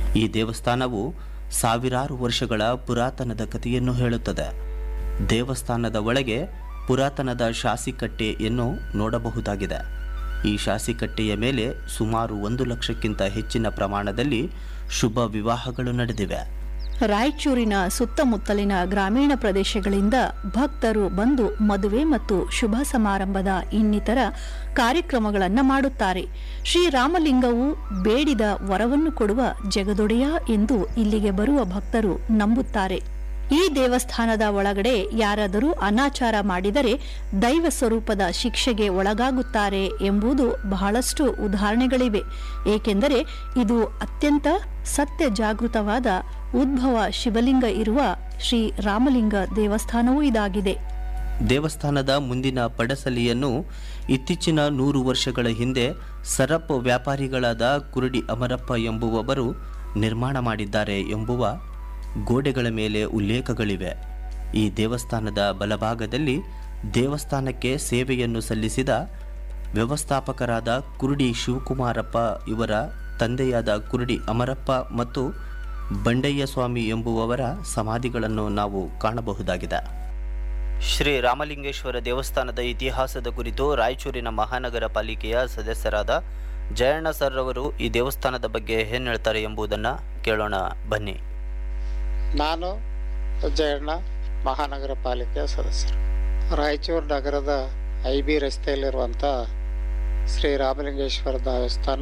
ಈ ದೇವಸ್ಥಾನವು ಸಾವಿರಾರು ವರ್ಷಗಳ ಪುರಾತನದ ಕಥೆಯನ್ನು ಹೇಳುತ್ತದೆ ದೇವಸ್ಥಾನದ ಒಳಗೆ ಪುರಾತನದ ಶಾಸಿಕಟ್ಟೆಯನ್ನು ನೋಡಬಹುದಾಗಿದೆ ಈ ಶಾಸಿಕಟ್ಟೆಯ ಮೇಲೆ ಸುಮಾರು ಒಂದು ಲಕ್ಷಕ್ಕಿಂತ ಹೆಚ್ಚಿನ ಪ್ರಮಾಣದಲ್ಲಿ ಶುಭ ವಿವಾಹಗಳು ನಡೆದಿವೆ ರಾಯಚೂರಿನ ಸುತ್ತಮುತ್ತಲಿನ ಗ್ರಾಮೀಣ ಪ್ರದೇಶಗಳಿಂದ ಭಕ್ತರು ಬಂದು ಮದುವೆ ಮತ್ತು ಶುಭ ಸಮಾರಂಭದ ಇನ್ನಿತರ ಕಾರ್ಯಕ್ರಮಗಳನ್ನು ಮಾಡುತ್ತಾರೆ ಶ್ರೀರಾಮಲಿಂಗವು ಬೇಡಿದ ವರವನ್ನು ಕೊಡುವ ಜಗದೊಡೆಯ ಎಂದು ಇಲ್ಲಿಗೆ ಬರುವ ಭಕ್ತರು ನಂಬುತ್ತಾರೆ ಈ ದೇವಸ್ಥಾನದ ಒಳಗಡೆ ಯಾರಾದರೂ ಅನಾಚಾರ ಮಾಡಿದರೆ ದೈವ ಸ್ವರೂಪದ ಶಿಕ್ಷೆಗೆ ಒಳಗಾಗುತ್ತಾರೆ ಎಂಬುದು ಬಹಳಷ್ಟು ಉದಾಹರಣೆಗಳಿವೆ ಏಕೆಂದರೆ ಇದು ಅತ್ಯಂತ ಸತ್ಯ ಜಾಗೃತವಾದ ಉದ್ಭವ ಶಿವಲಿಂಗ ಇರುವ ಶ್ರೀ ರಾಮಲಿಂಗ ದೇವಸ್ಥಾನವೂ ಇದಾಗಿದೆ ದೇವಸ್ಥಾನದ ಮುಂದಿನ ಪಡಸಲಿಯನ್ನು ಇತ್ತೀಚಿನ ನೂರು ವರ್ಷಗಳ ಹಿಂದೆ ಸರಪ್ ವ್ಯಾಪಾರಿಗಳಾದ ಕುರುಡಿ ಅಮರಪ್ಪ ಎಂಬುವವರು ನಿರ್ಮಾಣ ಮಾಡಿದ್ದಾರೆ ಎಂಬುವ ಗೋಡೆಗಳ ಮೇಲೆ ಉಲ್ಲೇಖಗಳಿವೆ ಈ ದೇವಸ್ಥಾನದ ಬಲಭಾಗದಲ್ಲಿ ದೇವಸ್ಥಾನಕ್ಕೆ ಸೇವೆಯನ್ನು ಸಲ್ಲಿಸಿದ ವ್ಯವಸ್ಥಾಪಕರಾದ ಕುರುಡಿ ಶಿವಕುಮಾರಪ್ಪ ಇವರ ತಂದೆಯಾದ ಕುರುಡಿ ಅಮರಪ್ಪ ಮತ್ತು ಬಂಡಯ್ಯ ಸ್ವಾಮಿ ಎಂಬುವವರ ಸಮಾಧಿಗಳನ್ನು ನಾವು ಕಾಣಬಹುದಾಗಿದೆ ಶ್ರೀ ರಾಮಲಿಂಗೇಶ್ವರ ದೇವಸ್ಥಾನದ ಇತಿಹಾಸದ ಕುರಿತು ರಾಯಚೂರಿನ ಮಹಾನಗರ ಪಾಲಿಕೆಯ ಸದಸ್ಯರಾದ ಜಯಣ್ಣ ಸರ್ ಅವರು ಈ ದೇವಸ್ಥಾನದ ಬಗ್ಗೆ ಏನು ಹೇಳ್ತಾರೆ ಎಂಬುದನ್ನು ಕೇಳೋಣ ಬನ್ನಿ ನಾನು ಜಯಣ್ಣ ಮಹಾನಗರ ಪಾಲಿಕೆಯ ಸದಸ್ಯರು ರಾಯಚೂರು ನಗರದ ಐ ಬಿ ರಸ್ತೆಯಲ್ಲಿರುವಂಥ ಶ್ರೀ ರಾಮಲಿಂಗೇಶ್ವರ ದೇವಸ್ಥಾನ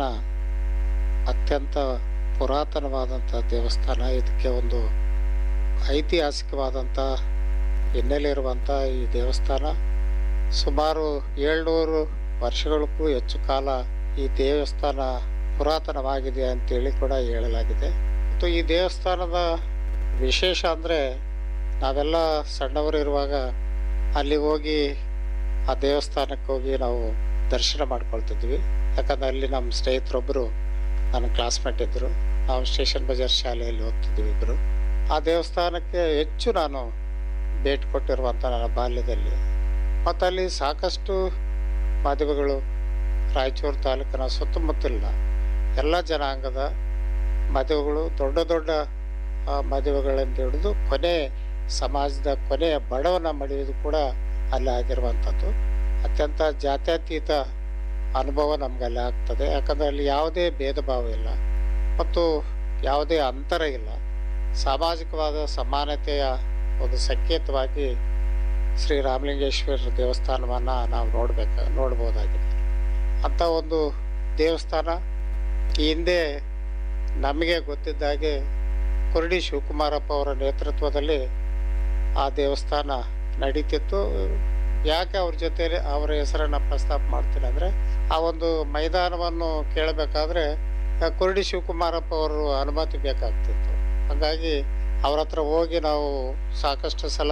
ಅತ್ಯಂತ ಪುರಾತನವಾದಂಥ ದೇವಸ್ಥಾನ ಇದಕ್ಕೆ ಒಂದು ಐತಿಹಾಸಿಕವಾದಂಥ ಹಿನ್ನೆಲೆ ಇರುವಂಥ ಈ ದೇವಸ್ಥಾನ ಸುಮಾರು ಏಳ್ನೂರು ವರ್ಷಗಳಿಗೂ ಹೆಚ್ಚು ಕಾಲ ಈ ದೇವಸ್ಥಾನ ಪುರಾತನವಾಗಿದೆ ಅಂತೇಳಿ ಕೂಡ ಹೇಳಲಾಗಿದೆ ಮತ್ತು ಈ ದೇವಸ್ಥಾನದ ವಿಶೇಷ ಅಂದರೆ ನಾವೆಲ್ಲ ಸಣ್ಣವರು ಇರುವಾಗ ಅಲ್ಲಿ ಹೋಗಿ ಆ ದೇವಸ್ಥಾನಕ್ಕೆ ಹೋಗಿ ನಾವು ದರ್ಶನ ಮಾಡ್ಕೊಳ್ತಿದ್ವಿ ಯಾಕಂದ್ರೆ ಅಲ್ಲಿ ನಮ್ಮ ಸ್ನೇಹಿತರೊಬ್ಬರು ನನ್ನ ಕ್ಲಾಸ್ಮೇಟ್ ಇದ್ದರು ನಾವು ಸ್ಟೇಷನ್ ಬಜಾರ್ ಶಾಲೆಯಲ್ಲಿ ಓದ್ತಿದ್ವಿ ಇಬ್ಬರು ಆ ದೇವಸ್ಥಾನಕ್ಕೆ ಹೆಚ್ಚು ನಾನು ಭೇಟಿ ಕೊಟ್ಟಿರುವಂಥ ನನ್ನ ಬಾಲ್ಯದಲ್ಲಿ ಮತ್ತು ಅಲ್ಲಿ ಸಾಕಷ್ಟು ಮದುವೆಗಳು ರಾಯಚೂರು ತಾಲೂಕಿನ ಸುತ್ತಮುತ್ತಲಿನ ಎಲ್ಲ ಜನಾಂಗದ ಮದುವೆಗಳು ದೊಡ್ಡ ದೊಡ್ಡ ಆ, ಮದುವೆಗಳಿಂದ ಹಿಡಿದು ಕೊನೆ ಸಮಾಜದ ಕೊನೆಯ ಬಡವನ ಮದುವೆದು ಕೂಡ ಅಲ್ಲಿ ಆಗಿರುವಂಥದ್ದು ಅತ್ಯಂತ ಜಾತ್ಯತೀತ ಅನುಭವ ನಮ್ಗೆ ಅಲ್ಲಿ ಆಗ್ತದೆ ಯಾಕಂದರೆ ಅಲ್ಲಿ ಯಾವುದೇ ಭೇದ ಭಾವ ಇಲ್ಲ ಮತ್ತು ಯಾವುದೇ ಅಂತರ ಇಲ್ಲ ಸಾಮಾಜಿಕವಾದ ಸಮಾನತೆಯ ಒಂದು ಸಂಕೇತವಾಗಿ ಶ್ರೀ ರಾಮಲಿಂಗೇಶ್ವರ ದೇವಸ್ಥಾನವನ್ನು ನಾವು ನೋಡ್ಬೇಕು ನೋಡ್ಬೋದಾಗಿದೆ ಅಂಥ ಒಂದು ದೇವಸ್ಥಾನ ಈ ಹಿಂದೆ ನಮಗೆ ಗೊತ್ತಿದ್ದ ಹಾಗೆ ಕುರುಡಿ ಶಿವಕುಮಾರಪ್ಪ ಅವರ ನೇತೃತ್ವದಲ್ಲಿ ಆ ದೇವಸ್ಥಾನ ನಡೀತಿತ್ತು ಯಾಕೆ ಅವ್ರ ಜೊತೆಲಿ ಅವರ ಹೆಸರನ್ನು ಪ್ರಸ್ತಾಪ ಮಾಡ್ತೀನಿ ಅಂದರೆ ಆ ಒಂದು ಮೈದಾನವನ್ನು ಕೇಳಬೇಕಾದ್ರೆ ಆ ಕುರುಡಿ ಶಿವಕುಮಾರಪ್ಪ ಅವರು ಅನುಮತಿ ಬೇಕಾಗ್ತಿತ್ತು ಹಾಗಾಗಿ ಅವ್ರ ಹತ್ರ ಹೋಗಿ ನಾವು ಸಾಕಷ್ಟು ಸಲ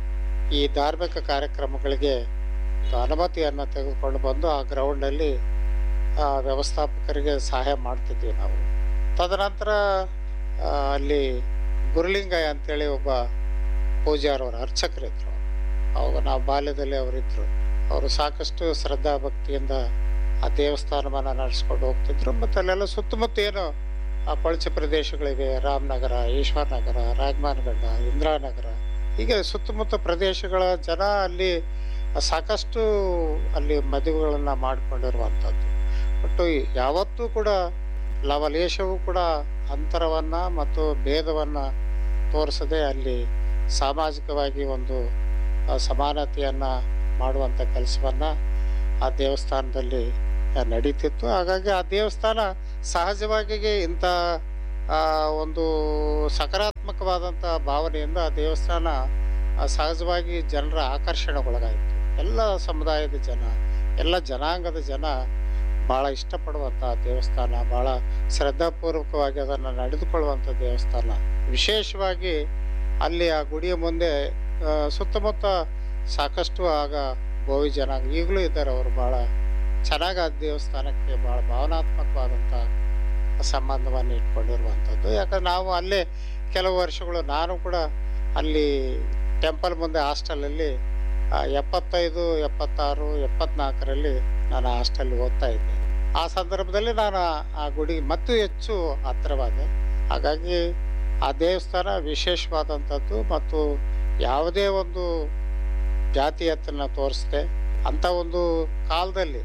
ಈ ಧಾರ್ಮಿಕ ಕಾರ್ಯಕ್ರಮಗಳಿಗೆ ಅನುಮತಿಯನ್ನು ತೆಗೆದುಕೊಂಡು ಬಂದು ಆ ಗ್ರೌಂಡಲ್ಲಿ ಆ ವ್ಯವಸ್ಥಾಪಕರಿಗೆ ಸಹಾಯ ಮಾಡ್ತಿದ್ವಿ ನಾವು ತದನಂತರ ಆ, ಅಲ್ಲಿ ಗುರುಲಿಂಗಯ್ಯ ಅಂತೇಳಿ ಒಬ್ಬ ಪೂಜಾರವರು ಅರ್ಚಕರಿದ್ರು ಅವಾಗ ನಾವು ಬಾಲ್ಯದಲ್ಲಿ ಅವರಿದ್ದರು ಅವರು ಸಾಕಷ್ಟು ಶ್ರದ್ಧಾ ಭಕ್ತಿಯಿಂದ ಆ ದೇವಸ್ಥಾನವನ್ನು ನಡೆಸ್ಕೊಂಡು ಹೋಗ್ತಿದ್ರು ಮತ್ತು ಅಲ್ಲೆಲ್ಲ ಸುತ್ತಮುತ್ತ ಏನು ಆ ಕೊಳಚೆ ಪ್ರದೇಶಗಳಿವೆ ರಾಮನಗರ ಈಶ್ವರನಗರ ರಾಜಮಾನಗಡ್ಡ ಇಂದಿರಾನಗರ ಹೀಗೆ ಸುತ್ತಮುತ್ತ ಪ್ರದೇಶಗಳ ಜನ ಅಲ್ಲಿ ಸಾಕಷ್ಟು ಅಲ್ಲಿ ಮದುವೆಗಳನ್ನು ಮಾಡಿಕೊಂಡಿರುವಂಥದ್ದು ಒಟ್ಟು ಯಾವತ್ತೂ ಕೂಡ ಲವಲೇಶವೂ ಕೂಡ ಅಂತರವನ್ನು ಮತ್ತು ಭೇದವನ್ನು ತೋರಿಸದೆ ಅಲ್ಲಿ ಸಾಮಾಜಿಕವಾಗಿ ಒಂದು ಆ, ಸಮಾನತೆಯನ್ನು ಮಾಡುವಂಥ ಕೆಲಸವನ್ನು ಆ ದೇವಸ್ಥಾನದಲ್ಲಿ ಆ, ನಡೀತಿತ್ತು ಹಾಗಾಗಿ ಆ ದೇವಸ್ಥಾನ ಸಹಜವಾಗಿ ಇಂಥ ಆ, ಒಂದು ಸಕಾರಾತ್ಮಕವಾದಂಥ ಭಾವನೆಯಿಂದ ಆ ದೇವಸ್ಥಾನ ಆ, ಸಹಜವಾಗಿ ಜನರ ಆಕರ್ಷಣೆಗೊಳಗಾಯಿತು ಎಲ್ಲ ಸಮುದಾಯದ ಜನ ಎಲ್ಲ ಜನಾಂಗದ ಜನ ಭಾಳ ಇಷ್ಟಪಡುವಂಥ ದೇವಸ್ಥಾನ ಭಾಳ ಶ್ರದ್ಧಾಪೂರ್ವಕವಾಗಿ ಅದನ್ನು ನಡೆದುಕೊಳ್ಳುವಂಥ ದೇವಸ್ಥಾನ ವಿಶೇಷವಾಗಿ ಅಲ್ಲಿ ಆ ಗುಡಿಯ ಮುಂದೆ ಆ, ಸುತ್ತಮುತ್ತ ಸಾಕಷ್ಟು ಆಗ ಬೋವಿ ಜನಾಂಗ ಈಗಲೂ ಇದ್ದಾರೆ ಅವರು ಭಾಳ ಚೆನ್ನಾಗಿ ಆ ದೇವಸ್ಥಾನಕ್ಕೆ ಭಾಳ ಭಾವನಾತ್ಮಕವಾದಂಥ ಸಂಬಂಧವನ್ನು ಇಟ್ಕೊಂಡಿರುವಂಥದ್ದು ಯಾಕಂದ್ರೆ ನಾವು ಅಲ್ಲೇ ಕೆಲವು ವರ್ಷಗಳು ನಾನು ಕೂಡ ಅಲ್ಲಿ ಟೆಂಪಲ್ ಮುಂದೆ ಹಾಸ್ಟೆಲಲ್ಲಿ ಆ, ಎಪ್ಪತ್ತೈದು ಎಪ್ಪತ್ತಾರು ಎಪ್ಪತ್ನಾಲ್ಕರಲ್ಲಿ ನಾನು ಹಾಸ್ಟೆಲ್ ಓದ್ತಾ ಇದ್ದೆ ಆ ಸಂದರ್ಭದಲ್ಲಿ ನಾನು ಆ- ಆ ಗುಡಿಗೆ ಮತ್ತು ಹೆಚ್ಚು ಹತ್ತಿರವಾದೆ ಹಾಗಾಗಿ ಆ ದೇವಸ್ಥಾನ ವಿಶೇಷವಾದಂಥದ್ದು ಮತ್ತು ಯಾವುದೇ ಒಂದು ಜಾತೀಯತೆಯನ್ನು ತೋರಿಸ್ದೆ ಅಂಥ ಒಂದು ಕಾಲದಲ್ಲಿ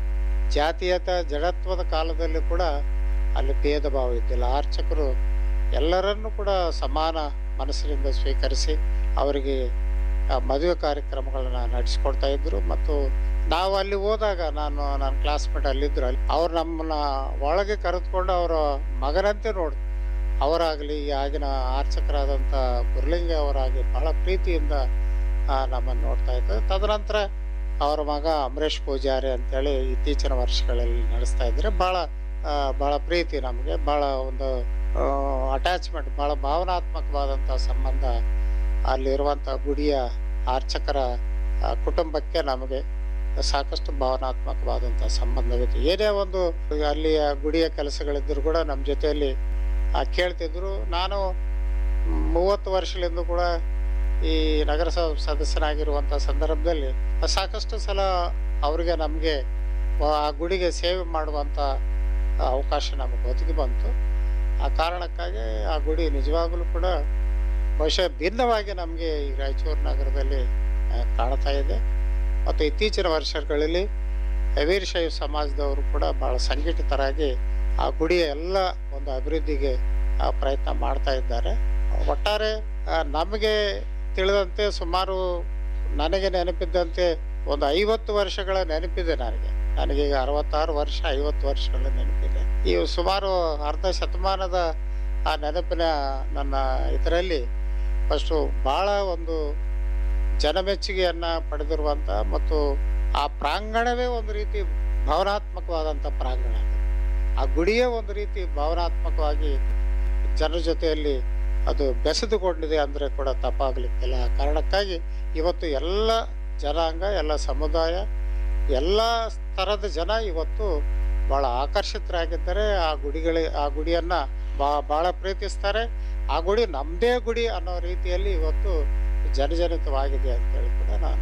ಜಾತೀಯತ ಜಡತ್ವದ ಕಾಲದಲ್ಲಿ ಕೂಡ ಅಲ್ಲಿ ಭೇದ ಭಾವ ಇದ್ದಿಲ್ಲ ಅರ್ಚಕರು ಎಲ್ಲರನ್ನೂ ಕೂಡ ಸಮಾನ ಮನಸ್ಸಿನಿಂದ ಸ್ವೀಕರಿಸಿ ಅವರಿಗೆ ಆ ಮದುವೆ ಕಾರ್ಯಕ್ರಮಗಳನ್ನ ನಡೆಸ್ಕೊಡ್ತಾ ಇದ್ರು ಮತ್ತು ನಾವು ಅಲ್ಲಿ ಹೋದಾಗ ನಾನು ನನ್ನ ಕ್ಲಾಸ್ಮೇಟ್ ಅಲ್ಲಿದ್ರು ಅಲ್ಲಿ ಅವ್ರು ನಮ್ಮನ್ನ ಒಳಗೆ ಕರೆದುಕೊಂಡು ಅವರ ಮಗನಂತೆ ನೋಡಿ ಅವರಾಗಲಿ ಆಗಿನ ಅರ್ಚಕರಾದಂಥ ಗುರುಲಿಂಗ ಅವರಾಗಿ ಬಹಳ ಪ್ರೀತಿಯಿಂದ ಆ, ನಮ್ಮನ್ನು ನೋಡ್ತಾ ಇದ್ರು ತದನಂತರ ಅವರ ಮಗ ಅಮರೇಶ್ ಪೂಜಾರಿ ಅಂತೇಳಿ ಇತ್ತೀಚಿನ ವರ್ಷಗಳಲ್ಲಿ ನಡೆಸ್ತಾ ಇದ್ರೆ ಬಹಳ ಆ, ಬಹಳ ಪ್ರೀತಿ ನಮಗೆ ಬಹಳ ಒಂದು ಅಟ್ಯಾಚ್ಮೆಂಟ್ ಬಹಳ ಭಾವನಾತ್ಮಕವಾದಂಥ ಸಂಬಂಧ ಅಲ್ಲಿರುವಂಥ ಗುಡಿಯ ಅರ್ಚಕರ ಆ, ಕುಟುಂಬಕ್ಕೆ ನಮಗೆ ಸಾಕಷ್ಟು ಭಾವನಾತ್ಮಕವಾದಂಥ ಸಂಬಂಧವಿದೆ ಏನೇ ಒಂದು ಅಲ್ಲಿಯ ಗುಡಿಯ ಕೆಲಸಗಳಿದ್ದರೂ ಕೂಡ ನಮ್ಮ ಜೊತೆಯಲ್ಲಿ ಆ, ಕೇಳ್ತಿದ್ರು ನಾನು ಮೂವತ್ತು ವರ್ಷಗಳಿಂದ ಕೂಡ ಈ ನಗರಸಭಾ ಸದಸ್ಯನಾಗಿರುವಂಥ ಸಂದರ್ಭದಲ್ಲಿ ಸಾಕಷ್ಟು ಸಲ ಅವರಿಗೆ ನಮಗೆ ಆ ಗುಡಿಗೆ ಸೇವೆ ಮಾಡುವಂಥ ಅವಕಾಶ ನಮಗೆ ಒದಗಿ ಬಂತು ಆ ಕಾರಣಕ್ಕಾಗಿ ಆ ಗುಡಿ ನಿಜವಾಗಲೂ ಕೂಡ ಬಹುಶಃ ಭಿನ್ನವಾಗಿ ನಮಗೆ ಈ ರಾಯಚೂರು ನಗರದಲ್ಲಿ ಆ, ಕಾಣ್ತಾ ಇದೆ ಮತ್ತು ಇತ್ತೀಚಿನ ವರ್ಷಗಳಲ್ಲಿ ವೀರಶೈವ ಸಮಾಜದವರು ಕೂಡ ಬಹಳ ಸಂಘಟಿತರಾಗಿ ಆ ಗುಡಿಯ ಎಲ್ಲ ಒಂದು ಅಭಿವೃದ್ಧಿಗೆ ಆ, ಪ್ರಯತ್ನ ಮಾಡ್ತಾ ಇದ್ದಾರೆ ಒಟ್ಟಾರೆ ಆ, ನಮಗೆ ತಿಳಿದಂತೆ ಸುಮಾರು ನನಗೆ ನೆನಪಿದ್ದಂತೆ ಒಂದು ಐವತ್ತು ವರ್ಷಗಳ ನೆನಪಿದೆ ನನಗೆ ನನಗೀಗ ಅರವತ್ತಾರು ವರ್ಷ ಐವತ್ತು ವರ್ಷಗಳ ನೆನಪಿದೆ ಈ ಸುಮಾರು ಅರ್ಧ ಶತಮಾನದ ಆ ನೆನಪಿನ ನನ್ನ ಇದರಲ್ಲಿ ಫಸ್ಟು ಭಾಳ ಒಂದು ಜನಮೆಚ್ಚುಗೆಯನ್ನ ಪಡೆದಿರುವಂಥ ಮತ್ತು ಆ ಪ್ರಾಂಗಣವೇ ಒಂದು ರೀತಿ ಭಾವನಾತ್ಮಕವಾದಂಥ ಪ್ರಾಂಗಣ ಅದು. ಆ ಗುಡಿಯೇ ಒಂದು ರೀತಿ ಭಾವನಾತ್ಮಕವಾಗಿ ಜನರ ಜೊತೆಯಲ್ಲಿ ಅದು ಬೆಸೆದುಕೊಂಡಿದೆ ಅಂದರೆ ಕೂಡ ತಪ್ಪಾಗಲಿಕ್ಕಿಲ್ಲ ಆ ಕಾರಣಕ್ಕಾಗಿ ಇವತ್ತು ಎಲ್ಲ ಜನಾಂಗ ಎಲ್ಲ ಸಮುದಾಯ ಎಲ್ಲ ಸ್ತರದ ಜನ ಇವತ್ತು ಬಹಳ ಆಕರ್ಷಿತರಾಗಿದ್ದಾರೆ ಆ ಗುಡಿಗಳ ಆ ಗುಡಿಯನ್ನ ಬಾ ಬಹಳ ಪ್ರೀತಿಸ್ತಾರೆ ಆ ಗುಡಿ ನಮ್ಮದೇ ಗುಡಿ ಅನ್ನೋ ರೀತಿಯಲ್ಲಿ ಇವತ್ತು ಜನಜನಿತವಾಗಿದೆ ಅಂತೇಳಿ ಕೂಡ ನಾನು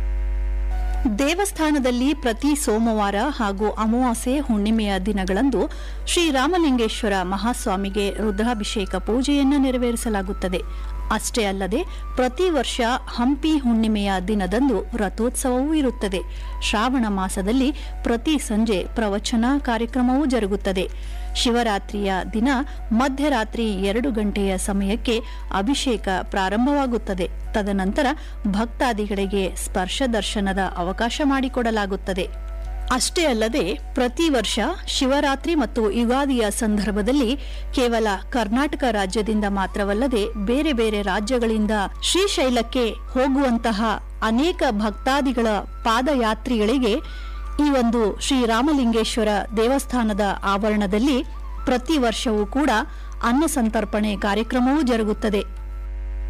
ದೇವಸ್ಥಾನದಲ್ಲಿ ಪ್ರತಿ ಸೋಮವಾರ ಹಾಗೂ ಅಮಾವಾಸ್ಯೆ ಹುಣ್ಣಿಮೆಯ ದಿನಗಳಂದು ಶ್ರೀರಾಮಲಿಂಗೇಶ್ವರ ಮಹಾಸ್ವಾಮಿಗೆ ರುದ್ರಾಭಿಷೇಕ ಪೂಜೆಯನ್ನು ನೆರವೇರಿಸಲಾಗುತ್ತದೆ ಅಷ್ಟೇ ಅಲ್ಲದೆ ಪ್ರತಿ ವರ್ಷ ಹಂಪಿ ಹುಣ್ಣಿಮೆಯ ದಿನದಂದು ರಥೋತ್ಸವವೂ ಇರುತ್ತದೆ ಶ್ರಾವಣ ಮಾಸದಲ್ಲಿ ಪ್ರತಿ ಸಂಜೆ ಪ್ರವಚನ ಕಾರ್ಯಕ್ರಮವೂ ಜರುಗುತ್ತದೆ ಶಿವರಾತ್ರಿಯ ದಿನ ಮಧ್ಯರಾತ್ರಿ ಎರಡು ಗಂಟೆಯ ಸಮಯಕ್ಕೆ ಅಭಿಷೇಕ ಪ್ರಾರಂಭವಾಗುತ್ತದೆ ತದನಂತರ ಭಕ್ತಾದಿಗಳಿಗೆ ಸ್ಪರ್ಶ ದರ್ಶನದ ಅವಕಾಶ ಮಾಡಿಕೊಡಲಾಗುತ್ತದೆ ಅಷ್ಟೇ ಅಲ್ಲದೆ ಪ್ರತಿ ವರ್ಷ ಶಿವರಾತ್ರಿ ಮತ್ತು ಯುಗಾದಿಯ ಸಂದರ್ಭದಲ್ಲಿ ಕೇವಲ ಕರ್ನಾಟಕ ರಾಜ್ಯದಿಂದ ಮಾತ್ರವಲ್ಲದೆ ಬೇರೆ ಬೇರೆ ರಾಜ್ಯಗಳಿಂದ ಶ್ರೀಶೈಲಕ್ಕೆ ಹೋಗುವಂತಹ ಅನೇಕ ಭಕ್ತಾದಿಗಳ ಪಾದಯಾತ್ರಿಗಳಿಗೆ ಈ ಒಂದು ಶ್ರೀರಾಮಲಿಂಗೇಶ್ವರ ದೇವಸ್ಥಾನದ ಆವರಣದಲ್ಲಿ ಪ್ರತಿ ವರ್ಷವೂ ಕೂಡ ಅನ್ನ ಸಂತರ್ಪಣೆ ಕಾರ್ಯಕ್ರಮವೂ ಜರುಗುತ್ತದೆ